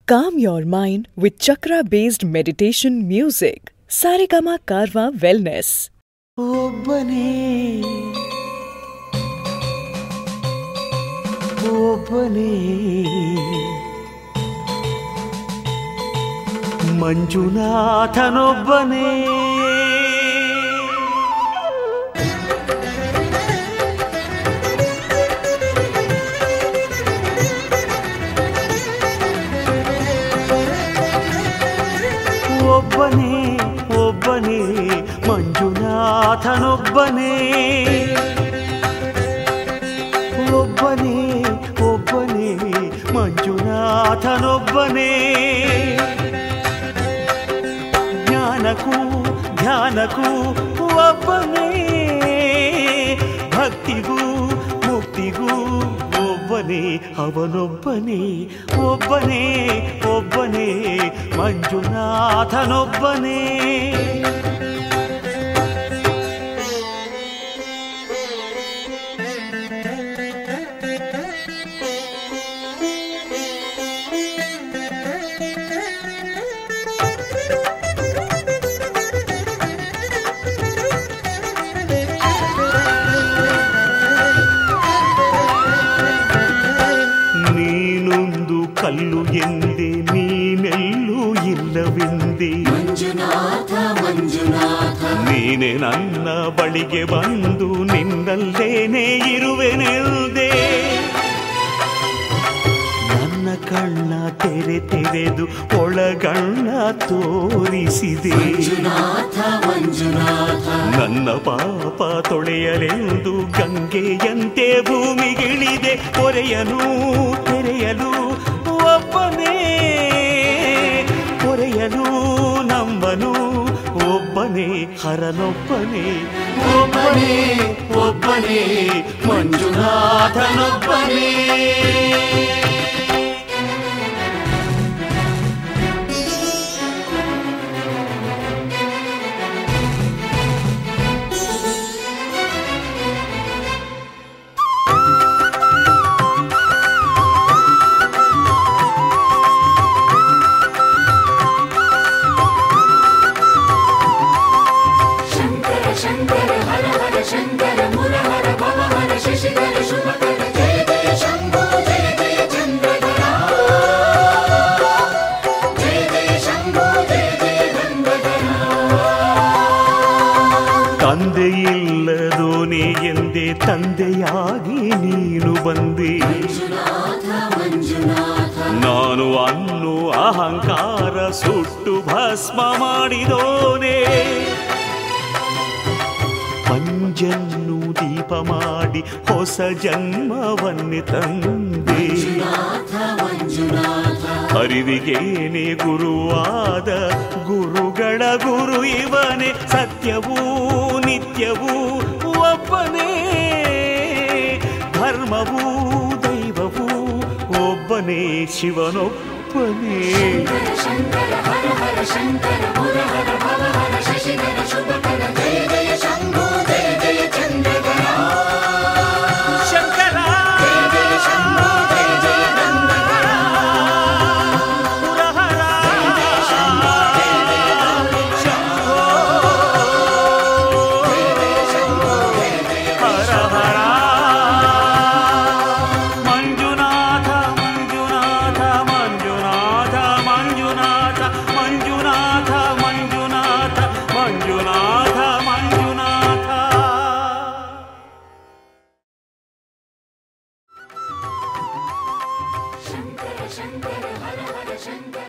Calm your mind with chakra based meditation music. Saregama Karwa Wellness. ಒಬ್ಬನೇ ಒಬ್ಬನೇ ಮಂಜುನಾಥನೊಬ್ಬನೇ ಒಬ್ಬನೇ ಒಬ್ಬನೇ ಮಂಜುನಾಥನೊಬ್ಬನೇ ಒಬ್ಬನೇ ಒಬ್ಬನೇ ಮಂಜುನಾಥನೊಬ್ಬನೇ ಜ್ಞಾನಕ್ಕೂ ಧ್ಯಾನಕ್ಕೂ ಒಬ್ಬನೇ ಭಕ್ತಿಗೂ ಮುಕ್ತಿಗೂ ಒಬ್ಬನೇ ಅವನೊಬ್ಬನೇ ಒಬ್ಬನೇ ಒಬ್ಬನೇ ಮಂಜುನಾಥನೊಬ್ಬನೇ ನೀನೊಂದು ಕಲ್ಲು ಎಂದೆ ನೀನೆಲ್ಲೂ ಇಲ್ಲವೆಂದೆ ನೀನೆ ನನ್ನ ಬಳಿಗೆ ಬಂದು ನಿನ್ನಲ್ಲೇನೆ ಇರುವೆನೆಲ್ದೆ ನನ್ನ ಕಣ್ಣ ತೆರೆ ತೆರೆದು ಒಳಗಣ್ಣ ತೋರಿಸಿದೆ ನನ್ನ ಪಾಪ ತೊಳೆಯಲೆಂದು ಗಂಗೆಯಂತೆ ಭೂಮಿಗಿಳಿದೆ ಹೊರೆಯನು ತೆರೆಯಲು ಒಬ್ಬನೇ ಹೊರೆಯಲು ನಂಬನು ಒಬ್ಬನೇ ಹರನೊಬ್ಬನೇ ಒಬ್ಬನೇ ಒಬ್ಬನೇ ಮಂಜುನಾಥನೊಬ್ಬನೇ ಶಂಕರ ಶಂಕರ ಹರ ಹರ ಶಂಕರ ಮುರಹರ ಭವಹರ ಶಶಿಧರ ಶುಭಕರ ಜಯ ಜಯ ಶಂಭೋ ಜಯ ಜಯ ಚಂದ್ರಧರ ಜಯ ಜಯ ಶಂಭೋ ಜಯ ಜಯ ಗಂಗಧರ ತಂದೆಯಿಲ್ಲದೋನೆ ಎಂದೇ ತಂದೆಯಾಗಿ ನೀನು ಬಂದೆ ಮಂಜುನಾಥ ಮಂಜುನಾಥ ನಾನು ಅನ್ನು ಅಹಂಕಾರ ಸುಟ್ಟು ಭಸ್ಮ ಮಾಡಿದೋನೆ ಪಂಜನ್ನು ದೀಪ ಮಾಡಿ ಹೊಸ ಜನ್ಮವನ್ನೇ ತಂದೆ ನಾಥ ಮಂಜುನಾಥ ಅರಿವಿಗೇನೆ ಗುರುವಾದ ಗುರುಗಳ ಗುರು ಇವನೇ ಸತ್ಯವೂ ನಿತ್ಯವೂ ಒಬ್ಬನೇ ಧರ್ಮವೂ ದೈವವೂ ಒಬ್ಬನೇ ಶಿವನೊಬ್ಬನೇ ಶಂಕರ ಶಂಕರ ಹರ ಹರ ಶಂಕರ ಮುರಹರ ಭವಹರ ಶಶಿಧರ ಶುಭಕರ ಜಯ ಜಯ ಶಂಭೋ ಜಯ ಜಯ ಚಂದ್ರಧರ ಶಂಕರ ಜಯ ಜಯ ಶಂಭೋ ಜಯ ಜಯ ಗಂಗಧರ ಪುರಹರ ಶಂಭೋ ಹರ ಹರ ಮಂಜುನಾಥ ಮಂಜುನಾಥ ಮಂಜುನಾಥ ಮಂಜುನಾಥ ಮಂಜುನಾಥ ಮಂಜುನಾಥ ಮಂಜುನಾಥ ಮಂಜುನಾಥ ಶಂಕರ ಶಂಕರ ಹರ ಹರ ಶಂಕರ